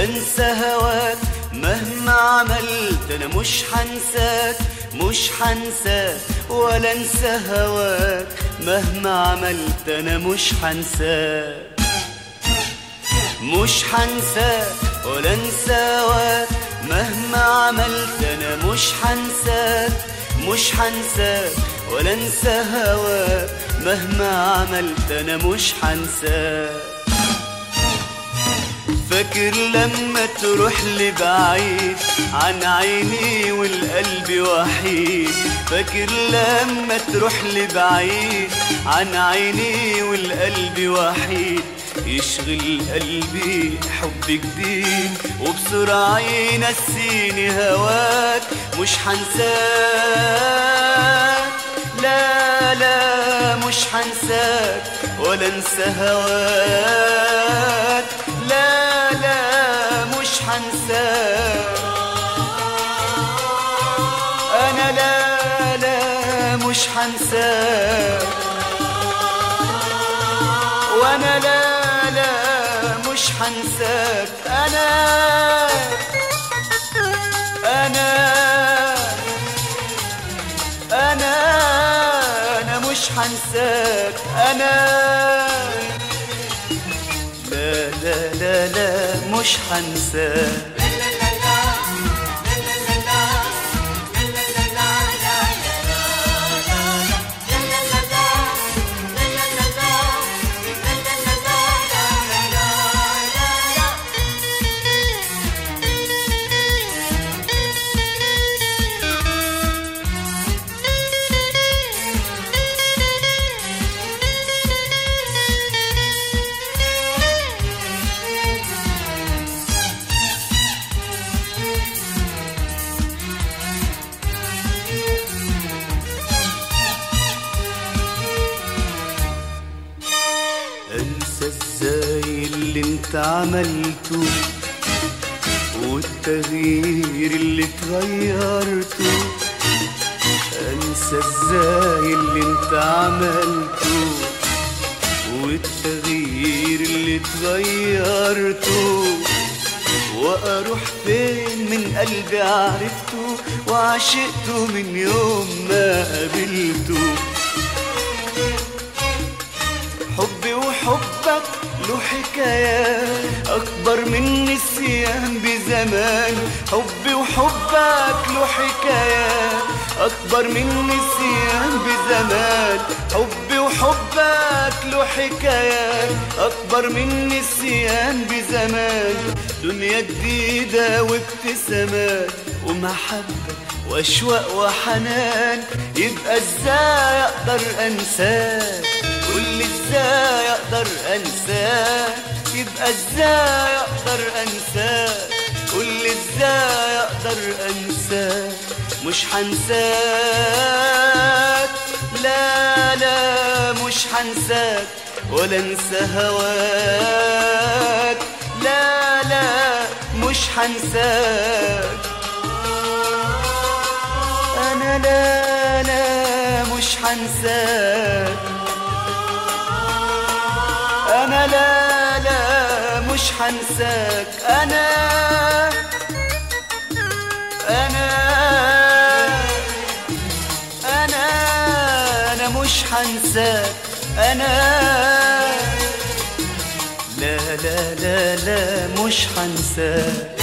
انسى هواك مهما عملت انا مش حنساك مش حنساك ولا انسى هواك مهما عملت انا مش حنساك مش حنساك ولا انسى هواك مهما عملت انا مش حنساك مش حنساك ولا انسى هواك مهما عملت انا مش حنساك فاكر لما تروح لي بعيد عن عيني والقلب وحيد فاكر لما تروح لي بعيد عن عيني والقلب وحيد يشغل قلبي حب جديد وبسرعة ينسيني هواك مش حنساك لا لا مش حنساك ولا انسى هواك لا لا مش حنساك انا لا لا مش حنساك وانا لا لا مش حنساك انا انا انا انا مش حنساك انا لا لا لا لا مش حنساك انسى ازاي اللي انت عملته والتغيير اللي اتغيرته انسى ازاي اللي انت عملته والتغيير اللي اتغيرته واروح فين من قلبي عرفته وعشقته من يوم ما قابلته حبي وحبك له حكايات أكبر من نسيان بزمان حبي وحبك له حكايات أكبر من نسيان بزمان حبي وحبك له حكايات أكبر من نسيان بزمان دنيا جديدة وابتسامات ومحبة وأشواق وحنان يبقى ازاي أقدر أنساك قول لي ازاي اقدر انساك يبقى ازاي اقدر انساك قول لي ازاي اقدر انساك مش حنساك لا لا مش حنساك ولا انسى هواك لا لا مش حنساك انا لا لا مش حنساك انا لا لا مش حنساك انا انا انا انا مش حنساك انا لا لا لا لا مش حنساك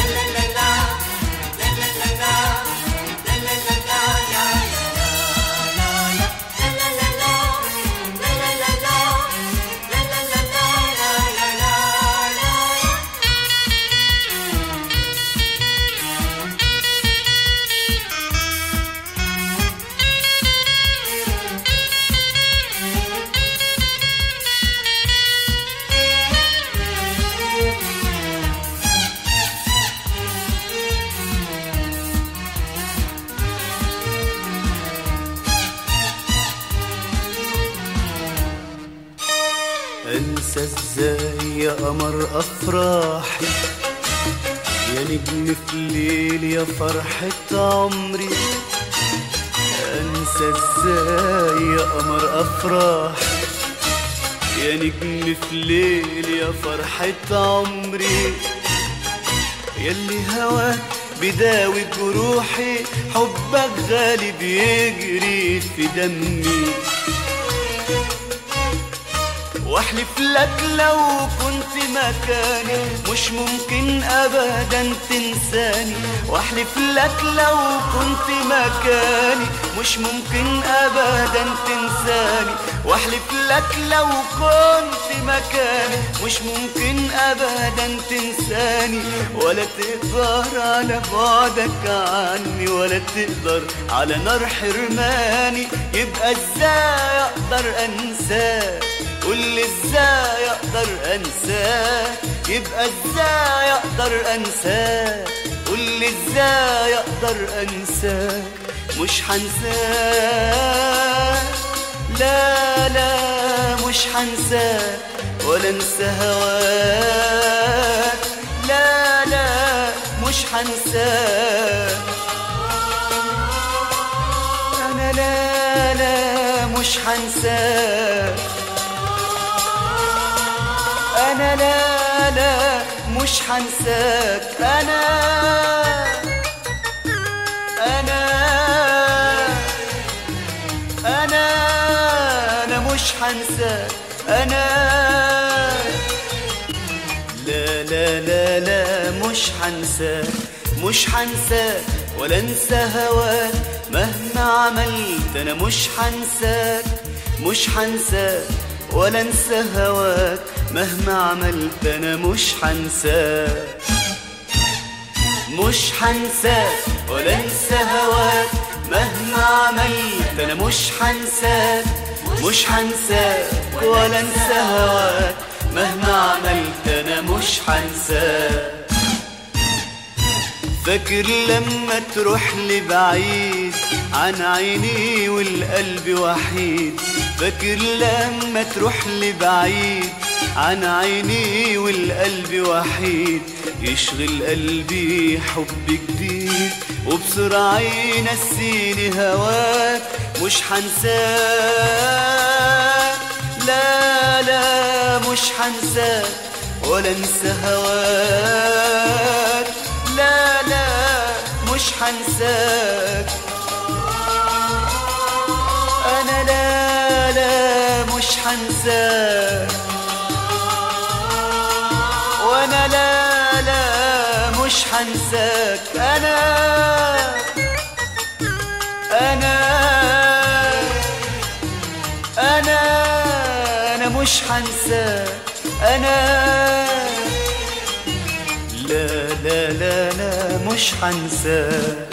انسى ازاي يا قمر افراحي يا نجم في الليل يا فرحة عمري انسى ازاي يا قمر افراحي يا نجم في الليل يا فرحة عمري يلي هواك بداوي جروحي حبك غالي بيجري في دمي واحلف لك لو كنت مكاني مش ممكن ابدا تنساني واحلف لك لو كنت مكاني مش ممكن ابدا تنساني واحلف لك لو كنت مكاني مش ممكن ابدا تنساني ولا تقدر على بعدك عني ولا تقدر على نار حرماني يبقى ازاي اقدر انساك قول لي ازاي اقدر انساك يبقى ازاي اقدر انساك قول لي ازاي اقدر انساك مش هنساك لا لا مش هنساك ولا انسى هواك لا لا مش هنساك انا لا لا مش هنساك انا لا لا مش هنساك انا انا انا انا مش هنساك انا لا لا لا لا مش هنساك مش هنساك ولا انسى هواك مهما عملت انا مش هنساك مش هنساك ولا انسى هواك مهما عملت انا مش هنساك مش هنساك ولا انسى هواك مهما عملت انا مش هنساك مش هنساك ولا انسى هواك مهما عملت انا مش هنساك فاكر لما تروح لي بعيد عن عيني والقلب وحيد فاكر لما تروح لي بعيد عن عيني والقلب وحيد يشغل قلبي حب جديد وبسرعة ينسيني هواك مش هنساك لا لا مش هنساك ولا انسى هواك لا لا مش هنساك انا لا لا مش هنساك وانا لا لا مش هنساك انا انا انا انا مش هنساك انا لا لا لا لا مش هنساك